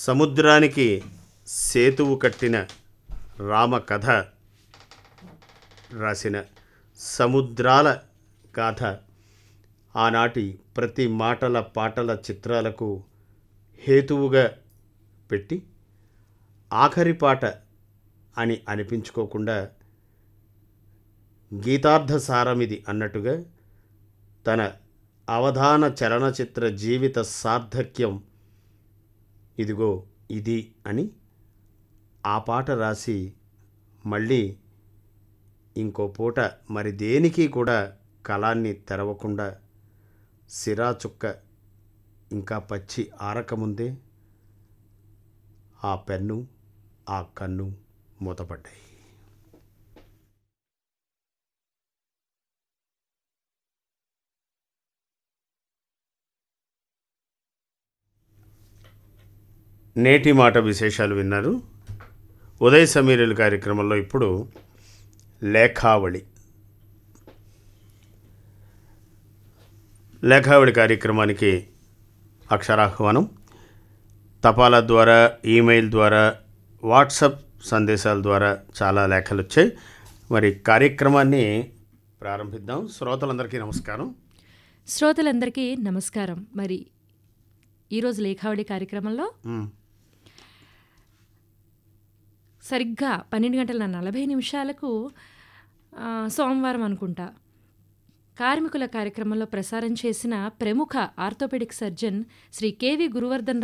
సముద్రానికి సేతువు కట్టిన రామ కథ రాసిన సముద్రాల గాథ ఆనాటి ప్రతి మాటల పాటల చిత్రాలకు హేతువుగా పెట్టి ఆఖరి పాట అని అనిపించుకోకుండా గీతార్థ సారమిది అన్నట్టుగా తన అవధాన చలనచిత్ర జీవిత సార్థక్యం ఇదిగో ఇది అని ఆ పాట రాసి మళ్ళీ ఇంకో పూట మరి దేనికి కూడా కళాన్ని తెరవకుండా సిరా చుక్క ఇంకా పచ్చి ఆరకముందే ఆ పెన్ను ఆ కన్ను మూతపడ్డాయి నేటి మాట విశేషాలు విన్నారు ఉదయ సమీరుల కార్యక్రమంలో ఇప్పుడు లేఖావళి లేఖావళి కార్యక్రమానికి అక్షరాహ్వానం తపాలా ద్వారా ఈమెయిల్ ద్వారా వాట్సప్ సందేశాల ద్వారా చాలా లేఖలు వచ్చాయి మరి కార్యక్రమాన్ని ప్రారంభిద్దాం శ్రోతలందరికీ నమస్కారం శ్రోతలందరికీ నమస్కారం మరి ఈరోజు లేఖావళి కార్యక్రమంలో మ్, సరిగ్గా పన్నెండు గంటల నలభై నిమిషాలకు ఆ, సోమవారం అనుకుంటా కార్మికుల కార్యక్రమంలో ప్రసారం చేసిన ప్రముఖ orthopaedic surgeon Shri KV Guruvardhan